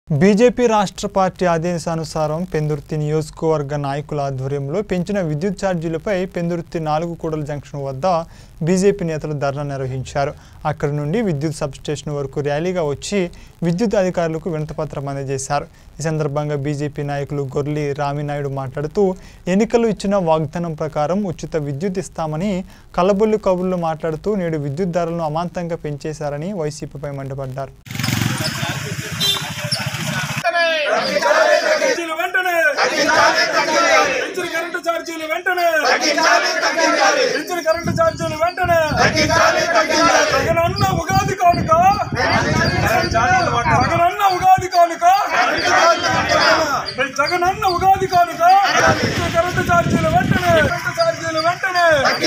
BJP రాష్ట్ర party ఆదేశానుసారం పెందుర్తి నియోజకవర్గ నాయకుల ఆధ్వర్యంలో పెంచిన విద్యుత్ ఛార్జీలపై పెందుర్తి నాలుగు కూడల జంక్షన్ వద్ద బీజేపీ నేతలు ధర్నా నిర్వహించారు అక్కడి నుండి విద్యుత్ సబ్స్టేషన్ వరకు ర్యాలీగా వచ్చి విద్యుత్ అధికారులకు వినతిపత్రం అందజేశారు ఈ సందర్భంగా బీజేపీ నాయకులు గొర్లి రామినాయుడు మాట్లాడుతూ ఎన్నికలు ఇచ్చిన వాగ్దానం ప్రకారం ఉచిత విద్యుత్ ఇస్తామని కల్లబొల్లి కబుర్లు మాట్లాడుతూ నేడు విద్యుత్ ధరలను అమాంతంగా పెంచేశారని వైసీపీపై మండిపడ్డారు ఛార్జీలు వెంటనే పెంచిన కరెంటు ఛార్జీలు వెంటనే పెంచిన కరెంటు ఛార్జీలు వెంటనే జగనన్న ఉగాది కానుక జగనన్న ఉగాది కానుక జగనన్న ఉగాది కానుక పెంచిన కరెంటు ఛార్జీలు వెంటనే కరెంటు ఛార్జీలు వెంటనే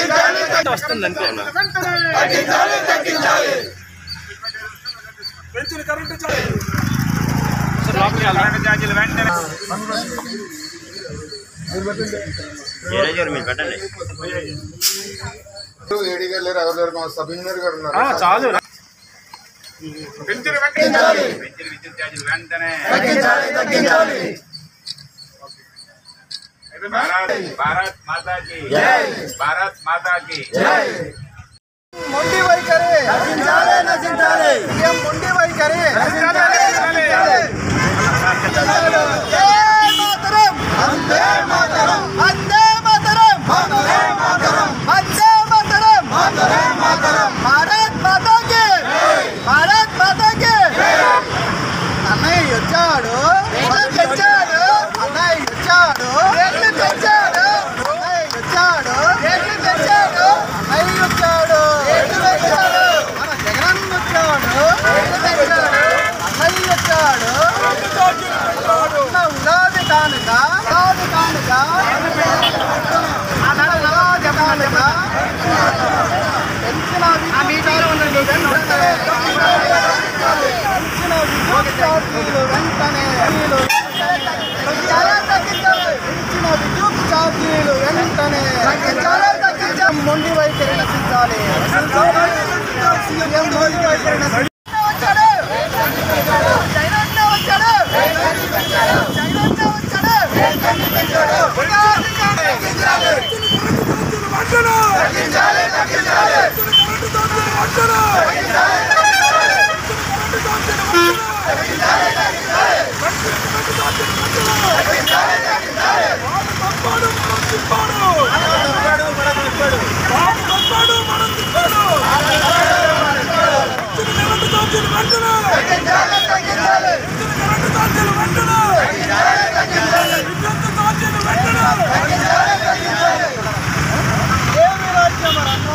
పెంచిన కరెంటు ఛార్జీలు ఛార్జీలు వెంటనే మీరు పెట్టండి ఏడీ గారు లేరు ఎవరు లేరు మా సబ్ ఇంజనీర్ గారు ఉన్నారు చాలు పెంచిన వెంటనే పెంచిన విద్యుత్ ఛార్జీలు వెంటనే భారత్ భారత్ మాతాకి భారత్ మాతాకి మొండి వైఖరి నశించాలి నశించాలి సీఎం మొండి వైఖరి నశించాలి నశించాలి జై మాతరం వందే మాతరం వందే మాతరం వందే మాతరం వందే మాతరం వందే మాతరం భారత్ మాతాకి భారత్ మాతాకి అన్నయ్య వచ్చాడు రేట్లు తెచ్చాడు అన్నయ్య వచ్చాడు రేట్లు తెచ్చాడు అన్నయ్య వచ్చాడు రేట్లు తెచ్చాడు అన్నయ్య వచ్చాడు రేట్లు తెచ్చాడు మన జగన్ వచ్చాడు రేట్లు తెచ్చాడు అన్నయ్య వచ్చాడు ఉన్న ఉగాది కానుక ఉగాది కానుక ఉగాది కానుక పెంచిన విద్యుత్ పెంచిన విద్యుత్ ఛార్జీలు వెంటనే పెంచాలే తగ్గించాలి పెంచిన విద్యుత్ ఛార్జీలు వెంటనే తగ్గించాలే తగ్గించాలి మొండి వైఖరి నశించాలి సీఎం మొండి వైఖరి నశించాలి వచ్చాడు జగనన్న వచ్చాడు జగనన్న వచ్చాడు ఉగాది కానుక తగ్గించాలి తగ్గించాలి తగ్గించాలి తగ్గించాలి ఏమి రాజ్యం రన్ను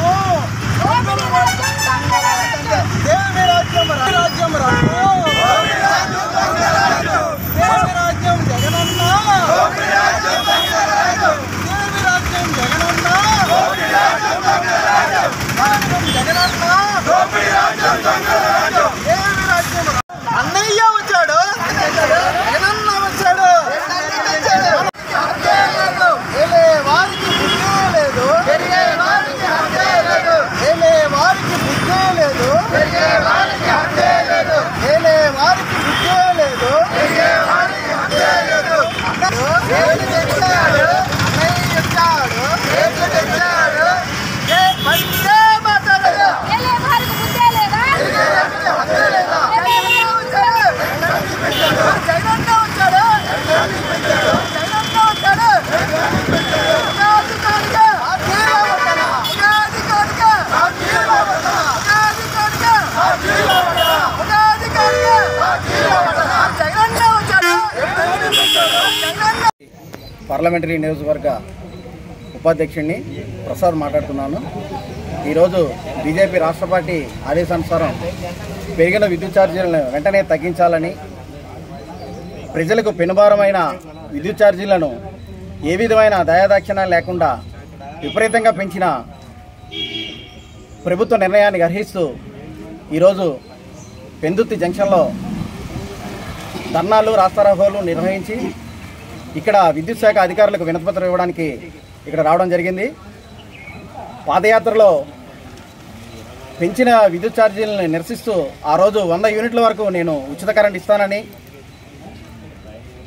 ఏమి రాజ్యం రన్ను రాజ్యం రన్ను ఏమి రాజ్యం జగనన్న ఏమి రాజ్యం జగనన్న రాజ్యం జగనన్న ఏమి రాజ్యం అన్నయ్య వచ్చాడు జగనన్న వచ్చాడు ఏలే వారికి బుద్ధే లేదు పెరిగే వారికి హక్కే లేదు ఏలే వారికి బుద్ధే లేదు పెరిగే వారికి హక్కే లేదు ఏలే వారికి బుద్ధే లేదు పెరిగే వారికి హక్కే లేదు రేట్లు తెచ్చాడు అన్నయ్య వచ్చాడు రేట్లు తెచ్చాడు ఏ వందే మాతరం ఎలే వారికి బుద్ధే లేదా హక్కే లేదా జగనన్న వచ్చాడు జగనన్న వచ్చాడు జగనన్న వచ్చాడు ఉగాది కానుక ఉగాది కానుక ఉగాది కానుక ఉగాది కానుక జగనన్న వచ్చాడు జగనన్న పార్లమెంటరీ నియోజకవర్గ ఉపాధ్యక్షుడిని ప్రసాద్ మాట్లాడుతున్నాను ఈరోజు బీజేపీ రాష్ట్ర పార్టీ ఆదేశానుసారం పెరిగిన విద్యుత్ ఛార్జీలను వెంటనే తగ్గించాలని ప్రజలకు పెనుభారమైన విద్యుత్ ఛార్జీలను ఏ విధమైన దయాదాక్షిణ్యాలు లేకుండా విపరీతంగా పెంచిన ప్రభుత్వ నిర్ణయాన్ని గర్హిస్తూ ఈరోజు పెందుర్తి జంక్షన్లో ధర్నాలు రాస్తారోకోలు నిర్వహించి ఇక్కడ విద్యుత్ శాఖ అధికారులకు వినతిపత్రం ఇవ్వడానికి ఇక్కడ రావడం జరిగింది పాదయాత్రలో పెంచిన విద్యుత్ ఛార్జీలను నిరసిస్తూ ఆ రోజు వంద యూనిట్ల వరకు నేను ఉచిత కరెంట్ ఇస్తానని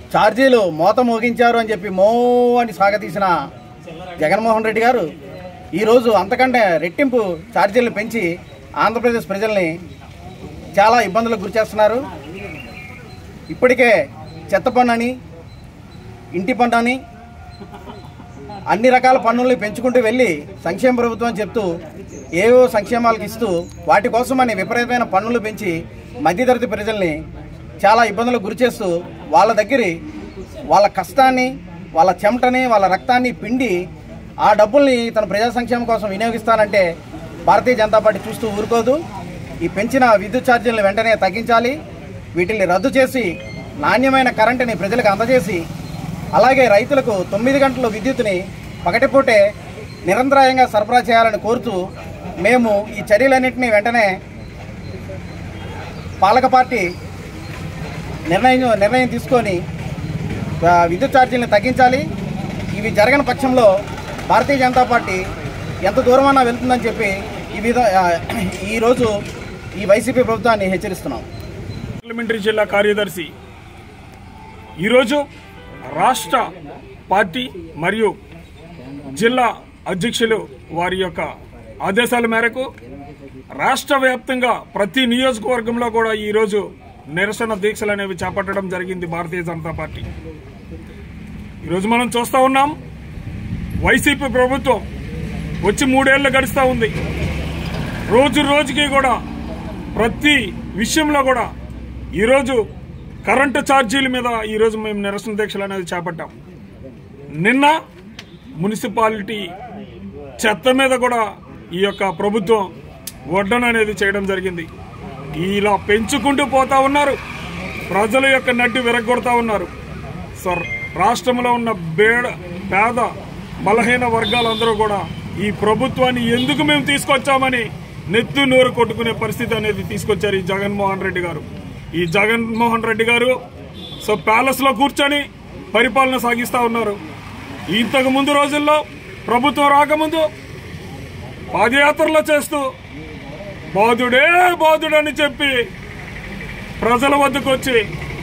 ఛార్జీలు మోత మోగించారు అని చెప్పి మో అని సాగతీసిన జగన్మోహన్ రెడ్డి గారు ఈరోజు అంతకంటే రెట్టింపు ఛార్జీలు పెంచి ఆంధ్రప్రదేశ్ ప్రజల్ని చాలా ఇబ్బందులకు గురి చేస్తున్నారు ఇప్పటికే చెత్త పన్ను అని ఇంటి పన్ను అని అన్ని రకాల పన్నుల్ని పెంచుకుంటూ వెళ్ళి సంక్షేమ ప్రభుత్వం అని చెప్తూ ఏవో సంక్షేమాలకు ఇస్తూ వాటి కోసమని విపరీతమైన పన్నులు పెంచి మధ్యతరగతి ప్రజల్ని చాలా ఇబ్బందులకు గురి చేస్తూ వాళ్ళ దగ్గరి వాళ్ళ కష్టాన్ని వాళ్ళ చెమటని వాళ్ళ రక్తాన్ని పిండి ఆ డబ్బుల్ని తన ప్రజా సంక్షేమం కోసం వినియోగిస్తానంటే భారతీయ జనతా పార్టీ చూస్తూ ఊరుకోదు ఈ పెంచిన విద్యుత్ ఛార్జీలను వెంటనే తగ్గించాలి వీటిని రద్దు చేసి నాణ్యమైన కరెంటుని ప్రజలకు అందజేసి అలాగే రైతులకు తొమ్మిది గంటల విద్యుత్తుని పగటిపూటే నిరంతరాయంగా సరఫరా చేయాలని కోరుతూ మేము ఈ చర్యలన్నింటినీ వెంటనే పాలక పార్టీ నిర్ణయం నిర్ణయం తీసుకొని ఆ, విద్యుత్ ఛార్జీలను తగ్గించాలి ఇవి జరగని పక్షంలో భారతీయ జనతా పార్టీ ఎంత దూరమన్నా వెళ్తుందని చెప్పి ఈ విధ ఆ, ఈరోజు ఈ వైసీపీ ప్రభుత్వాన్ని హెచ్చరిస్తున్నాం పార్లమెంటరీ జిల్లా కార్యదర్శి ఈరోజు రాష్ట్ర పార్టీ మరియు జిల్లా అధ్యక్షులు వారి యొక్క ఆదేశాల మేరకు రాష్ట్ర వ్యాప్తంగా ప్రతి నియోజకవర్గంలో కూడా ఈరోజు నిరసన దీక్షలు అనేవి చేపట్టడం జరిగింది భారతీయ జనతా పార్టీ ఈరోజు మనం చూస్తూ ఉన్నాం వైసీపీ ప్రభుత్వం వచ్చి మూడేళ్లు గడుస్తూ ఉంది రోజు రోజుకి కూడా ప్రతి విషయంలో కూడా ఈరోజు కరెంటు ఛార్జీల మీద ఈరోజు మేము నిరసన దీక్షలు అనేది చేపట్టాం నిన్న మున్సిపాలిటీ చెత్త మీద కూడా ఈ యొక్క ప్రభుత్వం వడ్డన అనేది చేయడం జరిగింది ఇలా పెంచుకుంటూ పోతా ఉన్నారు ప్రజల యొక్క నడ్డి విరగొడతా ఉన్నారు సార్ రాష్ట్రంలో ఉన్న బేడ పేద బలహీన వర్గాలందరూ కూడా ఈ ప్రభుత్వాన్ని ఎందుకు మేము తీసుకొచ్చామని నెత్తు నోరు కొట్టుకునే పరిస్థితి అనేది తీసుకొచ్చారు ఈ జగన్మోహన్ రెడ్డి గారు ఈ జగన్మోహన్ రెడ్డి గారు సో ప్యాలెస్ లో కూర్చొని పరిపాలన సాగిస్తా ఉన్నారు ఇంతకు ముందు రోజుల్లో ప్రభుత్వం రాకముందు పాదయాత్రలో చేస్తూ బాధుడే బాధుడని చెప్పి ప్రజల వద్దకు వచ్చి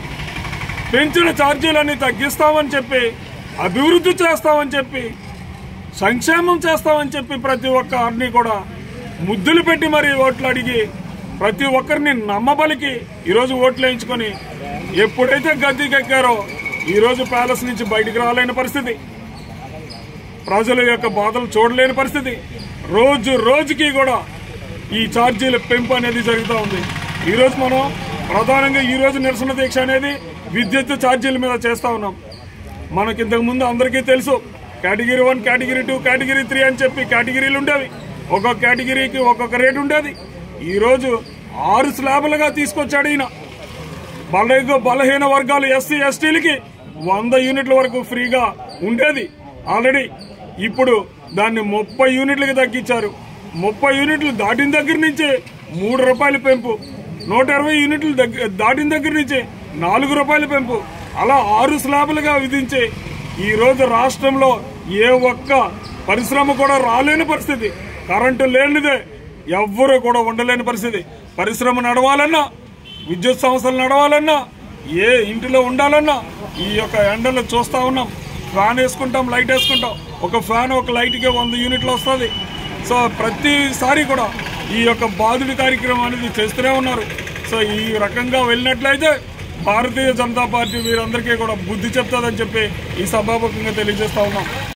పెంచిన ఛార్జీలన్నీ తగ్గిస్తామని చెప్పి అభివృద్ధి చేస్తామని చెప్పి సంక్షేమం చేస్తామని చెప్పి ప్రతి ఒక్కరిని కూడా ముద్దులు పెట్టి మరి ఓట్లు అడిగి ప్రతి ఒక్కరిని నమ్మబలికి ఈరోజు ఓట్లు వేయించుకొని ఎప్పుడైతే గద్దెకెక్కారో ఈరోజు ప్యాలెస్ నుంచి బయటికి రాలేని పరిస్థితి ప్రజల యొక్క బాధలు చూడలేని పరిస్థితి రోజు రోజుకి కూడా ఈ ఛార్జీల పెంపు అనేది జరుగుతూ ఉంది ఈరోజు మనం ప్రధానంగా ఈ రోజు నిరసన దీక్ష అనేది విద్యుత్ ఛార్జీల మీద చేస్తా ఉన్నాం మనకి ఇంతకు ముందు అందరికీ తెలుసు category one category two category three అని చెప్పి కేటగిరీలు ఉండేవి ఒక్కొక్క కేటగిరీకి ఒక్కొక్క రేటు ఉండేది ఈరోజు ఆరు స్లాబులుగా తీసుకొచ్చాడు ఈయన బలహీన బలహీన వర్గాలు ఎస్సీ ఎస్టీలకి వంద యూనిట్ల వరకు ఫ్రీగా ఉండేది ఆల్రెడీ ఇప్పుడు దాన్ని ముప్పై యూనిట్లకి తగ్గించారు ముప్పై యూనిట్లు దాటిన దగ్గర నుంచే మూడు రూపాయల పెంపు నూట ఇరవై యూనిట్లు దగ్గ- దాటిన దగ్గర నుంచి నాలుగు రూపాయల పెంపు అలా ఆరు స్లాబులుగా విధించి ఈ రోజు రాష్ట్రంలో ఏ ఒక్క పరిశ్రమ కూడా రాలేని పరిస్థితి కరెంటు లేనిదే ఎవ్వరూ కూడా ఉండలేని పరిస్థితి పరిశ్రమ నడవాలన్నా విద్యుత్ సంస్థలు నడవాలన్నా ఏ ఇంటిలో ఉండాలన్నా ఈ యొక్క ఎండలు చూస్తా ఉన్నాం ఫ్యాన్ వేసుకుంటాం లైట్ వేసుకుంటాం ఒక ఫ్యాన్ ఒక లైట్కి వంద యూనిట్లు వస్తుంది సో ప్రతిసారి కూడా ఈ యొక్క బాధుడి కార్యక్రమం అనేది చేస్తూనే ఉన్నారు సో ఈ రకంగా వెళ్ళినట్లయితే భారతీయ జనతా పార్టీ వీరందరికీ కూడా బుద్ధి చెప్తుందని చెప్పి ఈ సభాముఖంగా తెలియజేస్తా ఉన్నాం